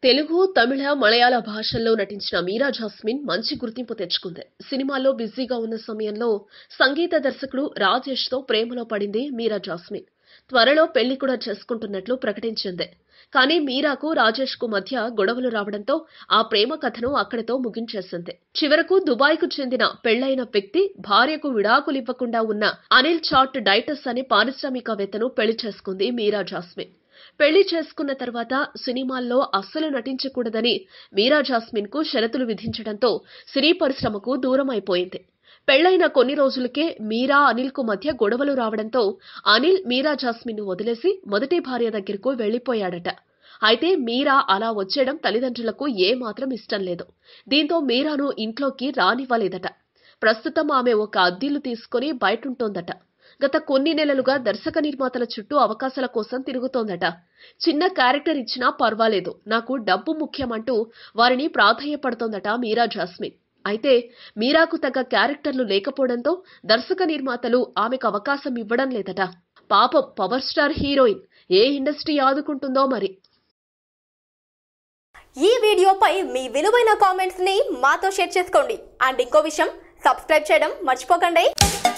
తెలుగు తమిళ మలయాళ భాషల్లో నటించిన మీరా జాస్మిన్ మంచి గుర్తింపు తెచ్చుకుంది సినిమాల్లో బిజీగా ఉన్న సమయంలో సంగీత దర్శకుడు రాజేష్ తో ప్రేమలో పడింది మీరా జాస్మిన్ త్వరలో పెళ్లి కూడా చేసుకుంటున్నట్లు ప్రకటించింది కానీ మీరాకు రాజేష్ కు మధ్య గొడవలు రావడంతో ఆ ప్రేమ కథను అక్కడితో ముగించేసింది చివరకు దుబాయ్ కు చెందిన పెళ్లైన వ్యక్తి భార్యకు విడాకులివ్వకుండా ఉన్న అనిల్ చాట్ డైటస్ అనే పారిశ్రామికవేత్తను పెళ్లి చేసుకుంది మీరా జాస్మిన్ పెళ్లి చేసుకున్న తర్వాత సినిమాల్లో అస్సలు నటించకూడదని మీరా జాస్మిన్ కు షరతులు విధించడంతో సినీ పరిశ్రమకు దూరం అయిపోయింది పెళ్లైన కొన్ని రోజులకే మీరా అనిల్ కు మధ్య గొడవలు రావడంతో అనిల్ మీరా జాస్మిన్ ను వదిలేసి మొదటి భార్య దగ్గరకు వెళ్లిపోయాడట అయితే మీరా అలా వచ్చేయడం తల్లిదండ్రులకు ఏమాత్రం ఇష్టం లేదు దీంతో మీరాను ఇంట్లోకి రానివ్వలేదట ప్రస్తుతం ఆమె ఒక అద్దిల్లు తీసుకుని బయటుంటోందట గత కొన్ని నెలలుగా దర్శక నిర్మాతల చుట్టూ అవకాశాల కోసం తిరుగుతోందట చిన్న క్యారెక్టర్ ఇచ్చినా పర్వాలేదు నాకు డబ్బు ముఖ్యమంటూ వారిని ప్రాధాయపడుతోందట మీరా జాస్మిన్ అయితే మీరాకు తగ్గ క్యారెక్టర్లు లేకపోవడంతో దర్శక నిర్మాతలు ఆమెకు అవకాశం ఇవ్వడం లేదట పాపం పవర్ స్టార్ హీరోయిన్ ఏ ఇండస్ట్రీ ఆదుకుంటుందో మరి ఈ వీడియోపై మీ విలువైన కామెంట్స్ ని మాతో షేర్ చేసుకోండి అండ్ ఇంకో విషయం సబ్స్క్రైబ్ చేయడం మర్చిపోకండి